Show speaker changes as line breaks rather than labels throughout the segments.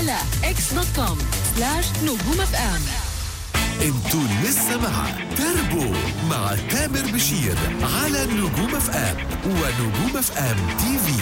على اكس دوت كوم سلاش نجوم اف ام
انتوا لسه مع تربو مع تامر بشير على نجوم اف ام ونجوم اف ام تي في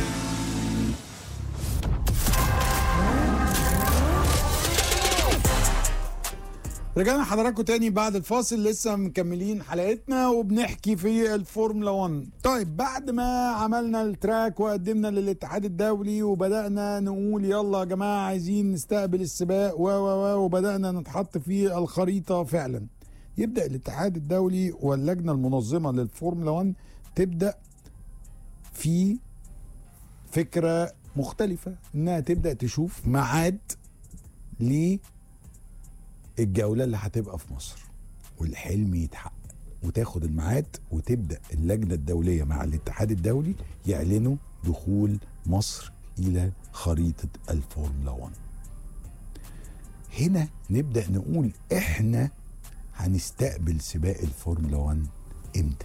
رجعنا حضراتكم تاني بعد الفاصل لسه مكملين حلقتنا وبنحكي في الفورمولا 1 طيب بعد ما عملنا التراك وقدمنا للاتحاد الدولي وبدأنا نقول يلا يا جماعة عايزين نستقبل السباق و و و وبدأنا نتحط في الخريطة فعلا يبدأ الاتحاد الدولي واللجنة المنظمة للفورمولا 1 تبدأ في فكرة مختلفة انها تبدأ تشوف ميعاد ليه الجولة اللي هتبقى في مصر والحلم يتحقق وتاخد الميعاد وتبدأ اللجنة الدولية مع الاتحاد الدولي يعلنوا دخول مصر إلى خريطة الفورمولا 1 هنا نبدأ نقول إحنا هنستقبل سباق الفورمولا 1 إمتى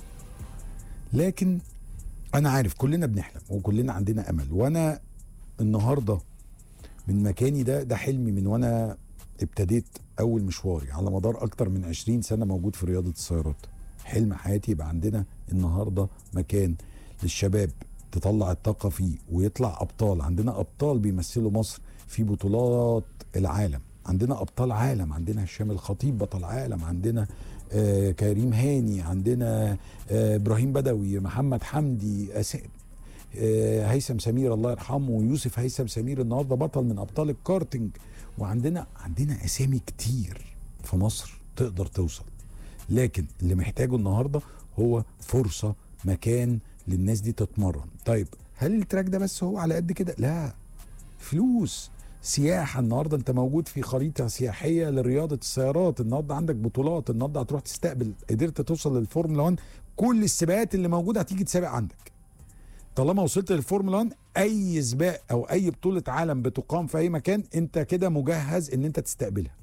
لكن أنا عارف كلنا بنحلم وكلنا عندنا أمل وأنا النهاردة من مكاني ده ده حلمي من وأنا ابتديت اول مشواري على مدار اكتر من 20 سنه موجود في رياضه السيارات حلم حياتي يبقى عندنا النهارده مكان للشباب تطلع الطاقه فيه ويطلع ابطال عندنا ابطال بيمثلوا مصر في بطولات العالم عندنا ابطال عالم عندنا هشام الخطيب بطل عالم عندنا آه كريم هاني عندنا آه ابراهيم بدوي محمد حمدي أس... آه هيثم سمير الله يرحمه يوسف هيثم سمير النهارده بطل من ابطال الكارتنج وعندنا عندنا اسامي كتير في مصر تقدر توصل لكن اللي محتاجه النهارده هو فرصه مكان للناس دي تتمرن طيب هل التراك ده بس هو على قد كده لا فلوس سياحه النهارده انت موجود في خريطه سياحيه لرياضه السيارات النهارده عندك بطولات النهارده هتروح تستقبل قدرت توصل للفورمولا 1 كل السباقات اللي موجوده هتيجي تسابق عندك طالما وصلت للفورمولا 1 اي سباق او اي بطوله عالم بتقام في اي مكان انت كده مجهز ان انت تستقبلها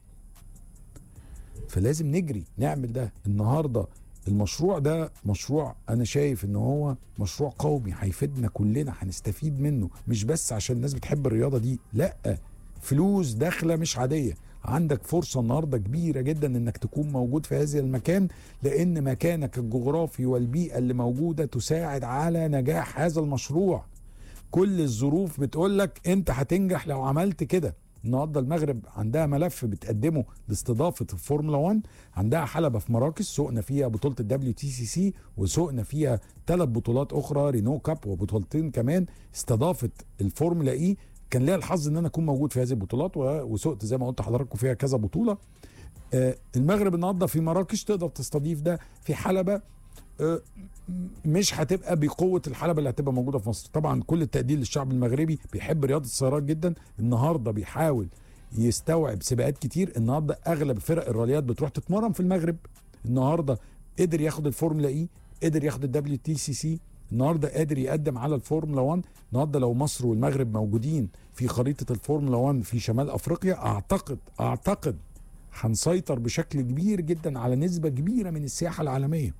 فلازم نجري نعمل ده النهارده المشروع ده مشروع انا شايف ان هو مشروع قومي هيفيدنا كلنا هنستفيد منه مش بس عشان الناس بتحب الرياضه دي لا فلوس داخله مش عاديه عندك فرصة النهاردة كبيرة جدا انك تكون موجود في هذا المكان لان مكانك الجغرافي والبيئة اللي موجودة تساعد على نجاح هذا المشروع كل الظروف بتقولك انت هتنجح لو عملت كده النهارده المغرب عندها ملف بتقدمه لاستضافه الفورمولا 1 عندها حلبه في مراكش سوقنا فيها بطوله الدبليو تي سي سي وسوقنا فيها ثلاث بطولات اخرى رينو كاب وبطولتين كمان استضافت الفورمولا اي كان ليا الحظ ان انا اكون موجود في هذه البطولات وسقت زي ما قلت لحضراتكم فيها كذا بطوله آه المغرب النهارده في مراكش تقدر تستضيف ده في حلبه آه مش هتبقى بقوه الحلبه اللي هتبقى موجوده في مصر طبعا كل التقدير للشعب المغربي بيحب رياضه السيارات جدا النهارده بيحاول يستوعب سباقات كتير النهارده اغلب فرق الراليات بتروح تتمرن في المغرب النهارده قدر ياخد الفورمولا اي قدر ياخد الدبليو تي سي سي النهارده قادر يقدم على الفورمولا 1 النهارده لو مصر والمغرب موجودين في خريطه الفورمولا 1 في شمال افريقيا اعتقد اعتقد هنسيطر بشكل كبير جدا على نسبه كبيره من السياحه العالميه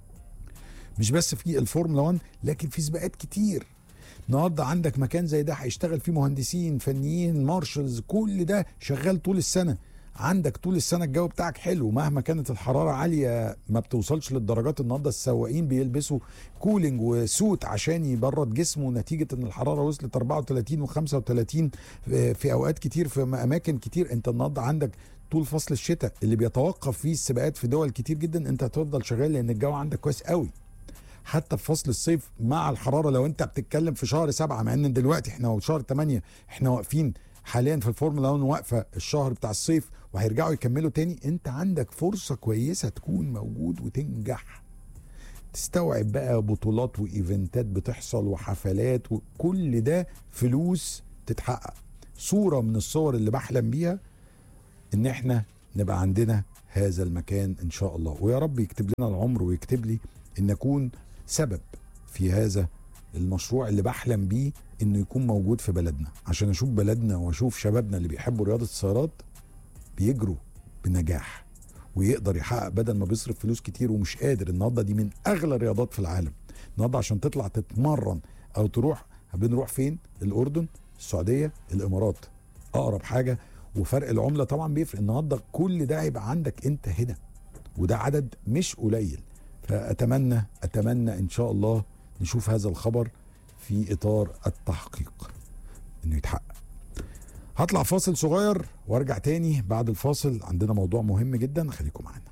مش بس في الفورمولا 1 لكن في سباقات كتير النهارده عندك مكان زي ده هيشتغل فيه مهندسين فنيين مارشلز كل ده شغال طول السنه عندك طول السنه الجو بتاعك حلو مهما كانت الحراره عاليه ما بتوصلش للدرجات النهارده السواقين بيلبسوا كولينج وسوت عشان يبرد جسمه نتيجه ان الحراره وصلت 34 و35 في اوقات كتير في اماكن كتير انت النهارده عندك طول فصل الشتاء اللي بيتوقف فيه السباقات في دول كتير جدا انت هتفضل شغال لان الجو عندك كويس قوي حتى في فصل الصيف مع الحراره لو انت بتتكلم في شهر سبعة مع ان دلوقتي احنا شهر 8 احنا واقفين حاليا في الفورمولا 1 واقفه الشهر بتاع الصيف وهيرجعوا يكملوا تاني انت عندك فرصه كويسه تكون موجود وتنجح تستوعب بقى بطولات وايفنتات بتحصل وحفلات وكل ده فلوس تتحقق صوره من الصور اللي بحلم بيها ان احنا نبقى عندنا هذا المكان ان شاء الله ويا رب يكتب لنا العمر ويكتب لي ان اكون سبب في هذا المشروع اللي بحلم بيه انه يكون موجود في بلدنا عشان اشوف بلدنا واشوف شبابنا اللي بيحبوا رياضه السيارات بيجروا بنجاح ويقدر يحقق بدل ما بيصرف فلوس كتير ومش قادر النهارده دي من اغلى الرياضات في العالم النهارده عشان تطلع تتمرن او تروح بنروح فين الاردن السعوديه الامارات اقرب حاجه وفرق العمله طبعا بيفرق النهارده كل ده هيبقى عندك انت هنا وده عدد مش قليل فاتمنى اتمنى ان شاء الله نشوف هذا الخبر في اطار التحقيق انه يتحقق هطلع فاصل صغير وارجع تاني بعد الفاصل عندنا موضوع مهم جدا خليكم معانا